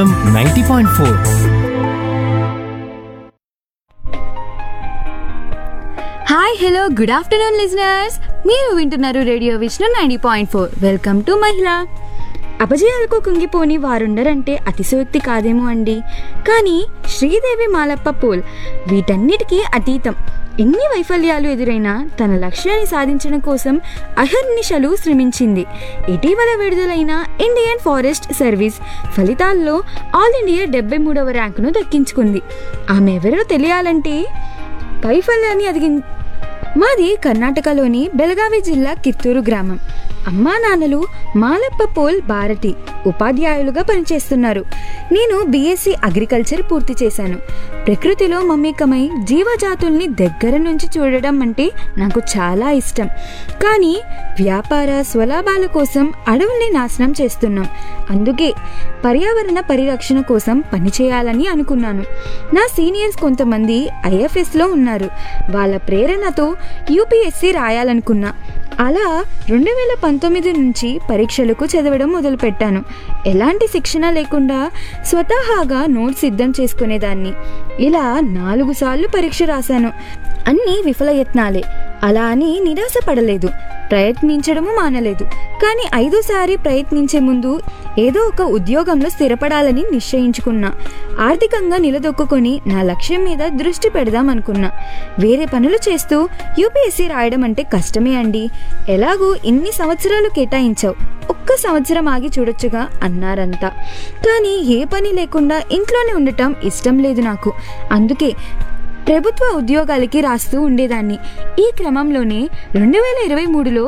ninety point four hi hello good afternoon listeners మీరు వింటున్నారు radio Vishnu ninety point four welcome to మహిళ అపజయాలకు కుంగిపోని వారుండరంటే అతిశయోక్తి కాదేమో అండి కానీ శ్రీదేవి మాలప్ప పోల్ వీటన్నిటికీ అతీతం ఎన్ని వైఫల్యాలు ఎదురైనా తన లక్ష్యాన్ని సాధించడం కోసం అహర్నిశలు శ్రమించింది ఇటీవల విడుదలైన ఇండియన్ ఫారెస్ట్ సర్వీస్ ఫలితాల్లో ఆల్ ఇండియా డెబ్బై మూడవ ర్యాంకును దక్కించుకుంది ఆమె ఎవరో తెలియాలంటే వైఫల్యాన్ని అదిగి మాది కర్ణాటకలోని బెళగావి జిల్లా కిత్తూరు గ్రామం అమ్మా నాన్నలు మాలప్ప పోల్ భారతి ఉపాధ్యాయులుగా పనిచేస్తున్నారు నేను బీఎస్సీ అగ్రికల్చర్ పూర్తి చేశాను ప్రకృతిలో మమేకమై జీవజాతుల్ని దగ్గర నుంచి చూడడం అంటే నాకు చాలా ఇష్టం కానీ వ్యాపార స్వలాభాల కోసం అడవుల్ని నాశనం చేస్తున్నాం అందుకే పర్యావరణ పరిరక్షణ కోసం పనిచేయాలని అనుకున్నాను నా సీనియర్స్ కొంతమంది ఐఎఫ్ఎస్లో ఉన్నారు వాళ్ళ ప్రేరణతో యూపీఎస్సీ రాయాలనుకున్నా అలా రెండు వేల పంతొమ్మిది నుంచి పరీక్షలకు చదవడం మొదలుపెట్టాను ఎలాంటి శిక్షణ లేకుండా స్వతహాగా నోట్స్ సిద్ధం చేసుకునేదాన్ని ఇలా నాలుగు సార్లు పరీక్ష రాశాను అన్నీ విఫలయత్నాలే అలా అని నిరాశపడలేదు ప్రయత్నించడము మానలేదు కానీ ఐదోసారి ప్రయత్నించే ముందు ఏదో ఒక ఉద్యోగంలో స్థిరపడాలని నిశ్చయించుకున్నా ఆర్థికంగా నిలదొక్కుని నా లక్ష్యం మీద దృష్టి పెడదాం అనుకున్నా వేరే పనులు చేస్తూ యూపీఎస్సీ రాయడం అంటే కష్టమే అండి ఎలాగూ ఇన్ని సంవత్సరాలు కేటాయించావు ఒక్క సంవత్సరం ఆగి చూడొచ్చుగా అన్నారంతా కానీ ఏ పని లేకుండా ఇంట్లోనే ఉండటం ఇష్టం లేదు నాకు అందుకే ప్రభుత్వ ఉద్యోగాలకి రాస్తూ ఉండేదాన్ని ఈ క్రమంలోనే రెండు వేల ఇరవై మూడులో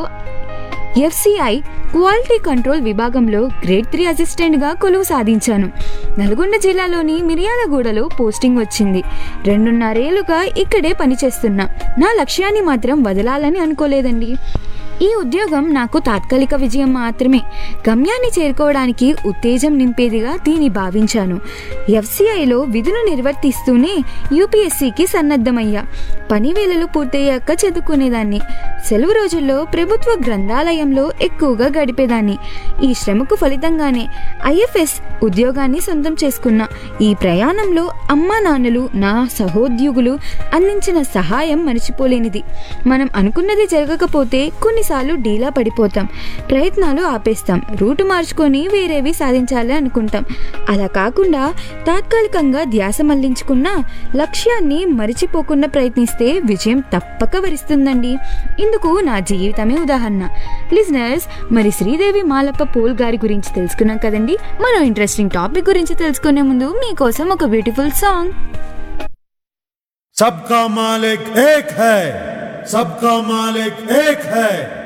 ఎఫ్సిఐ క్వాలిటీ కంట్రోల్ విభాగంలో గ్రేడ్ త్రీ అసిస్టెంట్గా కొలువు సాధించాను నల్గొండ జిల్లాలోని మిర్యాలగూడలో పోస్టింగ్ వచ్చింది రెండున్నరేళ్లుగా ఇక్కడే పనిచేస్తున్నా నా లక్ష్యాన్ని మాత్రం వదలాలని అనుకోలేదండి ఈ ఉద్యోగం నాకు తాత్కాలిక విజయం మాత్రమే గమ్యాన్ని చేరుకోవడానికి ఉత్తేజం నింపేదిగా దీన్ని భావించాను ఎఫ్సిఐలో విధులు నిర్వర్తిస్తూనే యూపీఎస్సీకి సన్నద్ధమయ్యా పని వేళలు పూర్తయ్యాక చదువుకునేదాన్ని సెలవు రోజుల్లో ప్రభుత్వ గ్రంథాలయంలో ఎక్కువగా గడిపేదాన్ని ఈ శ్రమకు ఫలితంగానే ఐఎఫ్ఎస్ ఉద్యోగాన్ని సొంతం చేసుకున్నా ఈ ప్రయాణంలో అమ్మా నాన్నలు నా సహోద్యోగులు అందించిన సహాయం మర్చిపోలేనిది మనం అనుకున్నది జరగకపోతే కొన్నిసార్లు డీలా పడిపోతాం ప్రయత్నాలు ఆపేస్తాం రూటు మార్చుకొని వేరేవి సాధించాలి అనుకుంటాం అలా కాకుండా తాత్కాలికంగా ధ్యాస మళ్లించుకున్న లక్ష్యాన్ని మరిచిపోకుండా ప్రయత్నిస్తే విజయం తప్పక వరిస్తుందండి ఇందుకు నా జీవితమే ఉదాహరణ లిజనర్స్ మరి శ్రీదేవి మాలప్ప పోల్ గారి గురించి తెలుసుకున్నాం కదండి మరో ఇంట్రెస్టింగ్ టాపిక్ గురించి తెలుసుకునే ముందు మీకోసం ఒక బ్యూటిఫుల్ సాంగ్ सबका मालिक एक है सबका मालिक एक है